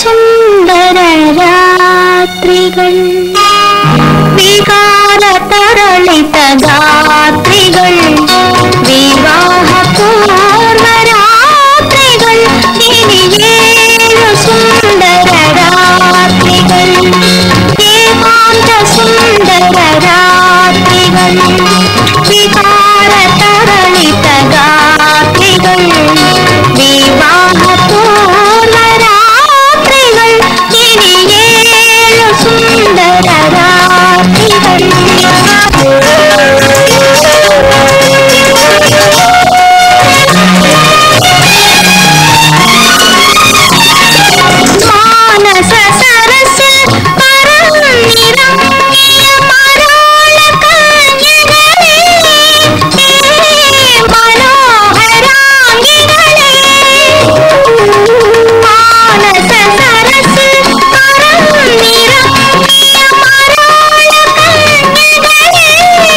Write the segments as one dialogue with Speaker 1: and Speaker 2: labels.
Speaker 1: സുന്ദര രാത്രികൾ വികാര തരളിത ഗാത്രികൾ വിവാഹ പൂർവ രാത്രികൾ ഇനിയേഴു സുന്ദര രാത്രികൾ ഏകാന്ത സുന്ദര രാത്രികൾ വികാര തരളിത ഗാത്രികൾ വിവാഹ പൂർവ രാത്രികൾ ഇനിയേഴു സുന്ദര മാനസ സരസിൽ പറന്നിറങ്ങിയ മരോള കന്യകളെ, മനോഹരാംഗികളെ. മാനസ സരസിൽ പറന്നിറങ്ങിയ മരോള കന്യകളെ,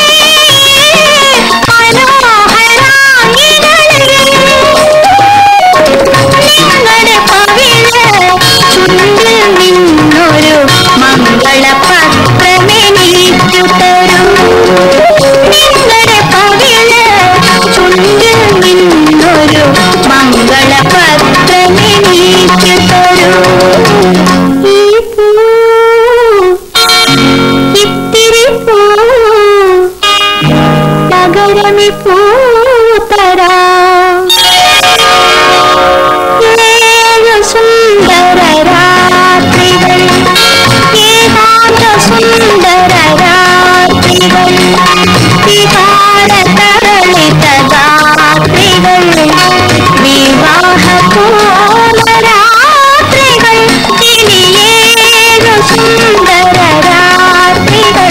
Speaker 1: മനോഹരാംഗികളെ. നിങ്ങളുടെ പവിഴ ചുണ്ടിൽ നിന്നൊരു മംഗളപത്രമെനിക്കു തരൂ നിങ്ങളുടെ പവിഴ ചുണ്ടിൽ നിന്നൊരു മംഗളപത്രമെനിക്കു തരൂ ഈ പൂ ഇത്തിരി പൂ പകരമി പൂ തരാം ഏഴു സുന്ദര രാത്രികൾ ഏകാന്ത സുന്ദര രാത്രികൾ വികാര തരളിത ഗാത്രികൾ വിവാഹ പൂർവ രാത്രികൾ ഇനിയേഴു സുന്ദര രാത്രികൾ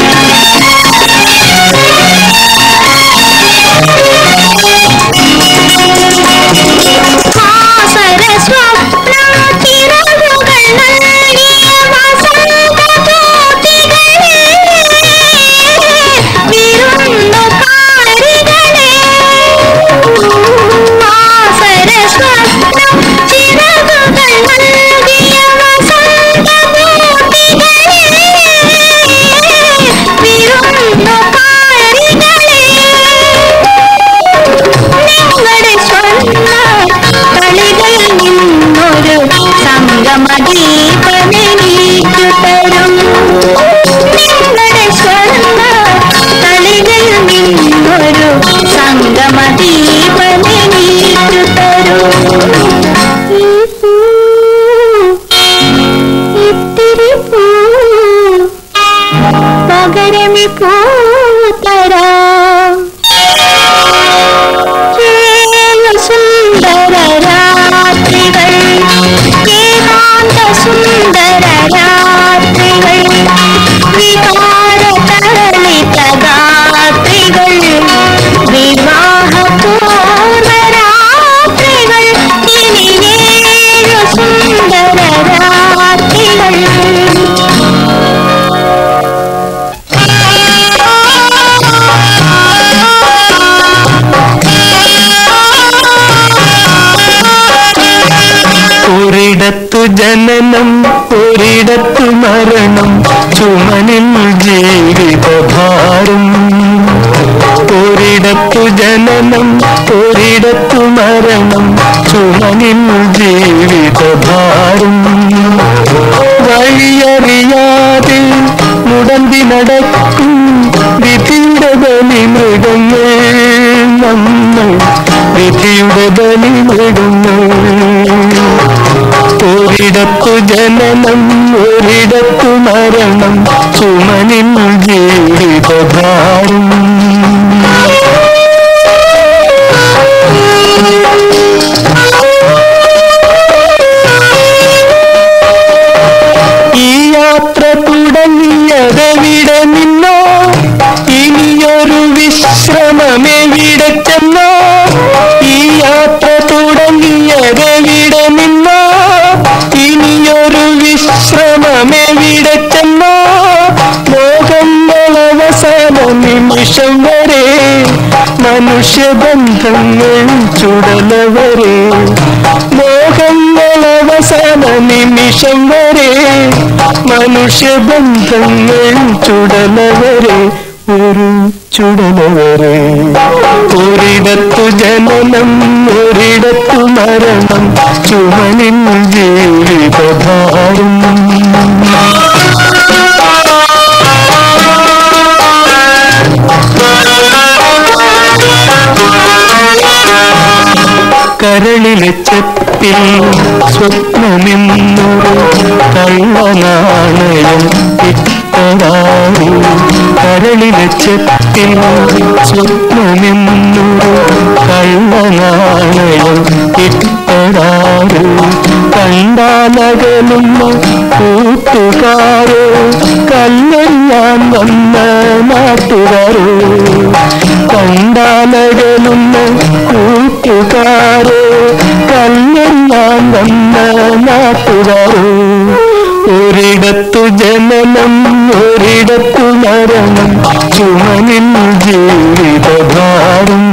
Speaker 1: ആസര സ്വപ്നം ചിറകുകൾ നൽകിയ വസന്തദൂതികളെ, വിരുന്നുകാരികളെ. ആസര സ്വപ്നം ചിറകുകൾ നൽകിയ വസന്തദൂതികളെ, വിരുന്നുകാരികളെ. നിങ്ങളുടെ സ്വർണ്ണ കളികളിൽ നിന്നൊരു സംഗമദീപമെനിക്കു തരും നിങ്ങളുടെ സ്വർണ്ണ കളികളിൽ നിന്നൊരു സംഗമദീപമെനിക്കു തരും ഈ പൂ, ഇത്തിരി പൂ പകരമി പൂ തരാം ഏഴു സുന്ദര രാത്രികൾ ഏകാന്ത സുന്ദര രാത്രികൾ വികാര തരളിത ഗാത്രികൾ വിവാഹ പൂർവ രാത്രികൾ ഇനിയേഴു സുന്ദര രാത്രികൾ
Speaker 2: ഒരിടത്തു ജനനം ഒരിടത്തു മരണം ചുമനിൽ ജീവിതഭാരം ഒരിടത്തു ജനനം ഒരിടത്തു മരണം ചുമനിൽ ജീവിതഭാരം വഴിയറിയാതെ മുടന്തി നടക്കും വിധിയുടെ ബലി മൃഗങ്ങൾ നമ്മൾ വിധിയുടെ ബലി മൃഗങ്ങൾ ഒരിടത്തു ജനനം ഒരിടത്തു മരണം ചുമനിൽ ജീവിതഭാരം ഈ യാത്ര തുടങ്ങിയതെവിടെ നിന്നോ ഇനിയൊരു വിശ്രമമെവിടെ ചെന്നോ ഈ യാത്ര തുടങ്ങിയതെവിടെ നിന്നോ ഇനിയൊരു വിശ്രമമെവിടെ ചെന്നോ ലോകങ്ങൾ അവസാന നിമിഷം വരെ മനുഷ്യബന്ധങ്ങൾ ചുടലവരെ മോഹങ്ങൾ അവസാന നിമിഷം വരെ മനുഷ്യബന്ധങ്ങൾ ചുടലവരെ ഒരു ചുടലവരെ ഒരിടത്തു ജനനം ഒരിടത്തു മരണം ചുമനിൽ ജീവിതഭാരം കരളിലെ ചെപ്പിൽ സ്വപ്നമെന്നൊരു കള്ളനാണയം ഇട്ടതാറി കരളിലെ ചെപ്പിൽ സ്വപ്നമെന്നൊരു കള്ളനാണയം ഇട്ടതാറ് കണ്ടാലകലുന്ന കൂട്ടുകാരോ കല്ലെല്ലാം വന്ന നാട്ടുകാരോ കണ്ടാലകലുന്ന കൂട്ടുകാരോ കല്ലെല്ലാം വന്ന നാട്ടുകാരോ ഒരിടത്തു ജനനം ഒരിടത്തു മരണം ചുമനിൽ ജീവിതഭാരം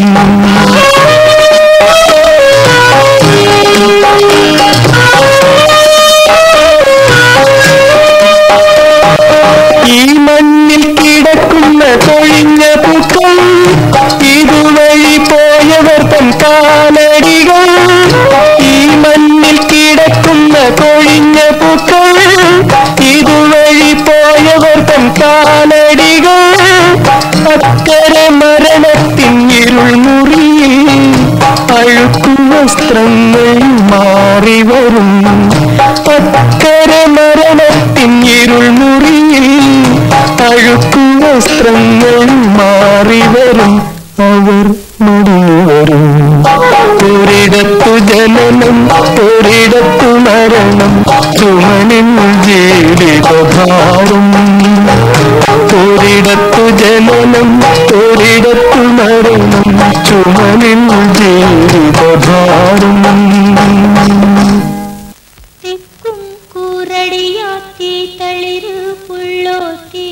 Speaker 2: ഈ മണ്ണിൽ കിടക്കുന്ന കൊഴിഞ്ഞ പൂക്കൾ ഇതുവഴി പോയവർ തൻ കാലടികൾ ഈ മണ്ണിൽ കിടക്കുന്ന കൊഴിഞ്ഞ പൂക്കൾ ഇതുവഴി പോയവർ തൻ കാലടികൾ അക്കരെ മരണത്തിൻ ഇരുൾ മുറിയിൽ അഴുക്കു വസ്ത്രങ്ങൾ മാറി വരും അക്കരെ മരണത്തിൻ ഇരുൾ മുറിയിൽ അഴുക്കു വസ്ത്രങ്ങൾ മാറി വരും അവർ മടങ്ങി വരും ഒരിടത്തു ജനനം ഒരിടത്തു മരണം ചുമനിൽ ജീവിതഭാരം ഒരിടത്തു ജനനം ഒരിടത്തു മരണം ചുമനിൽ ജീവിതഭാരം
Speaker 1: തെക്കും കൂറടിയാത്തി തളിരു പുള്ളോത്തി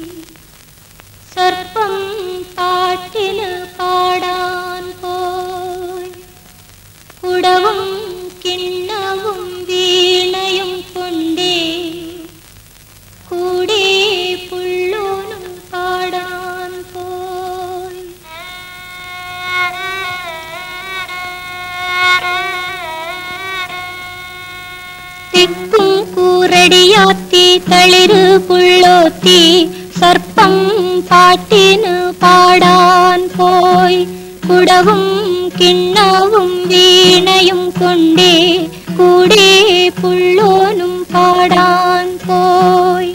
Speaker 1: സർപ്പം പാട്ടിന് പാടാൻ പോയി കുടവും കിണ്ണവും വീണയും കൊണ്ടേ കൂടെ പുള്ളോനും പാടാൻ പോയി തെക്കും കൂറടിയാത്തി തളിരു പുള്ളോത്തി സർപ്പം പാട്ടിന് പാടാൻ പോയി കുടവും കിണ്ണവും വീണയും കൊണ്ടേ കൂടെ പുള്ളോനും പാടാൻ പോയി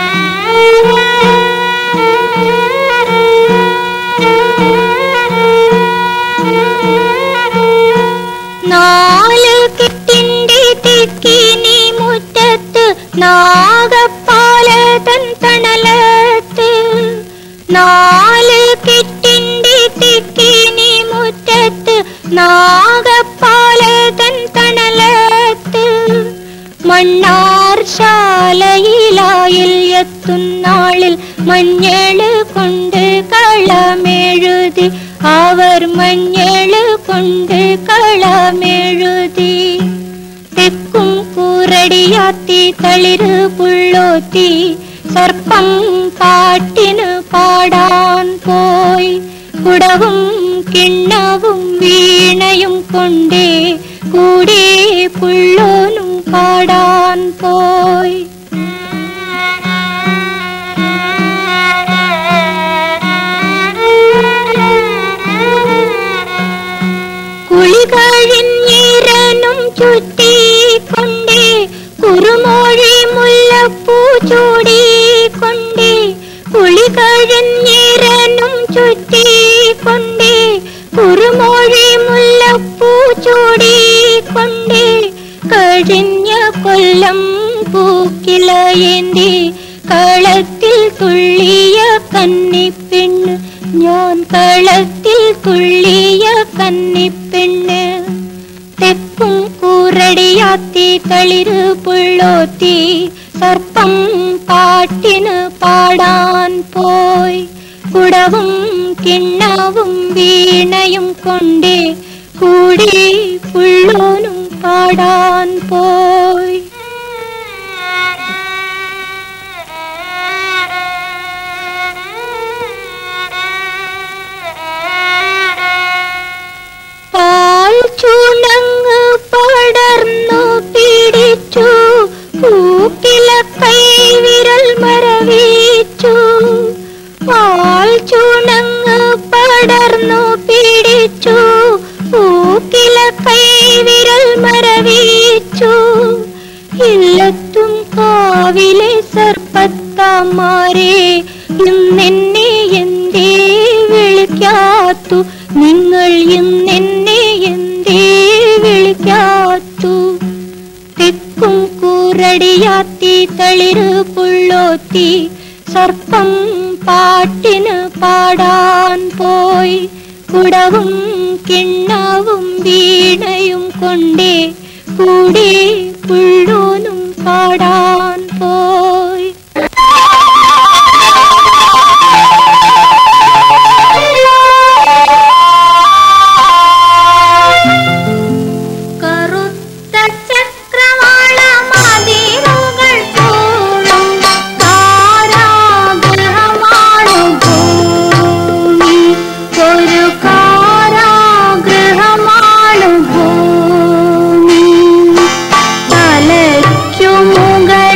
Speaker 1: നാല് കെട്ടിന്റെ തെക്കിനി മുറ്റത്ത് നാഗപ്പാലതൻ തണലത്ത് നാല് കെട്ടിന്റെ തെക്കിനി മുറ്റത്ത് നാഗപ്പാലതൻ തണലത്ത് മണ്ണാർ ശാലയിലായിൽ എത്തുന്നാളിൽ മഞ്ഞള് കൊണ്ട് കളമെഴുതി അവർ മഞ്ഞള് കൊണ്ട് കളമെഴുതി തെക്കും കൂറടിയാത്തി തളിര് പുള്ളോത്തി സർപ്പം പാട്ടിന് പാടാൻ പോയി കുടവും കിണ്ണവും വീണയും കൊണ്ടേ കൂടെ പുള്ളോനും പാടാൻ പോയി കുളി കഴിഞ്ഞിരനും ചുറ്റിക്കൊണ്ടേ കുറുമൊഴി മുല്ലപ്പൂ ചൂടിക്കൊണ്ടേ കുളി കഴിഞ്ഞിരനും ചുറ്റിക്കൊണ്ടേ കുറുമൊഴി മുല്ലപ്പൂ ചൂടിക്കൊണ്ടേ കഴിഞ്ഞ കൊല്ലം പൂക്കിളയേന്തി കളത്തിൽ തുള്ളിയ കന്നിപ്പെണ്ണ് ഞാൻ കളത്തിൽ തുള്ളിയ കന്നിപ്പെണ്ണ് തെക്കും കൂറടിയാത്തി തളിര് പുള്ളോത്തി സർപ്പം പാട്ടിന് പാടാൻ പോയി കുടവും കിണ്ണവും വീണയും കൊണ്ടേ കൂടി പുള്ളോനും പാടാൻ പോയി പാൽ ചുണങ്ങ് പടർന്നു പിടിച്ചു പൂക്കില കൈവിരൽ മരവിച്ചു പാൽ ചുണങ്ങ് പടർന്നു പിടിച്ചു പൂക്കില കൈവിരൽ മരവിച്ചു ഇല്ലത്തും കാവിലെ സർപ്പത്താമാരെ ഇന്നെന്നെ എന്തേ വിളിക്കാത്തു നിങ്ങൾ ഇന്നെന്നെ എന്തേ വിളിക്കാത്തു തെക്കും കൂറടിയാത്തി തളിര് പുള്ളോത്തി സർപ്പം പാട്ടിന് പാടാൻ പോയി കുടവും കിണ്ണവും വീണയും കൊണ്ടേ കൂടെ പുള്ളൂനും പാടാൻ പോയി കറുത്ത ചക്രവാള മതിലുകൾ തോറും കാരാഗൃഹമാണു ഭൂമി ഒരു കാരാഗൃഹമാണു ഭൂമി തലയ്ക്കു മുകളിൽ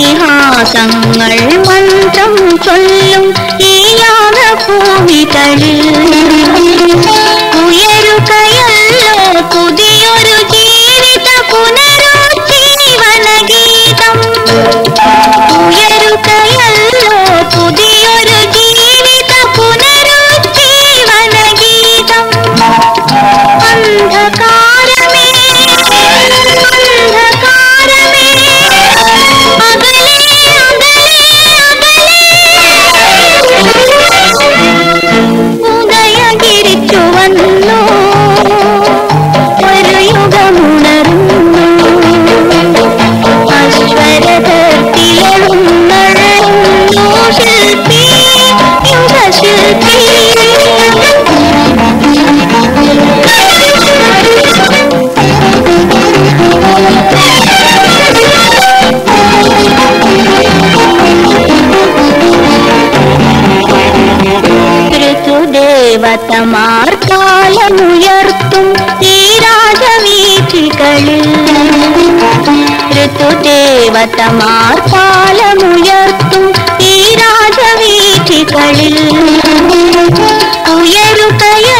Speaker 1: ഇതിഹാസങ്ങൾ മന്ത്രം ചൊല്ലും ഈ യാഗഭൂമികളിൽ ഉയരുകയല്ലോ പുതിയൊരു ജീവിത പുനരുജ്ജീവന ഗീതം ഉയരുകയല്ലോ പുതിയൊരു ജീവിത പുനരുജ്ജീവന ഗീതം അന്ധകാരമേ അന്ധകാരമേ അകലേ അകലേ ഉദയഗിരിച്ചു വന്നു ഒരു യുഗമുണർന്നു അശ്വരഥത്തിലെഴുന്നള്ളുന്നു ശില്പി യുഗശില്പി ഋതുദേവതമാർ കാലമുയർത്തും ഈ രാജവീഥികളിൽ ഋതുദേവതമാർ കാലമുയർത്തും ഈ രാജവീഥികളിൽ ഉയരുകയ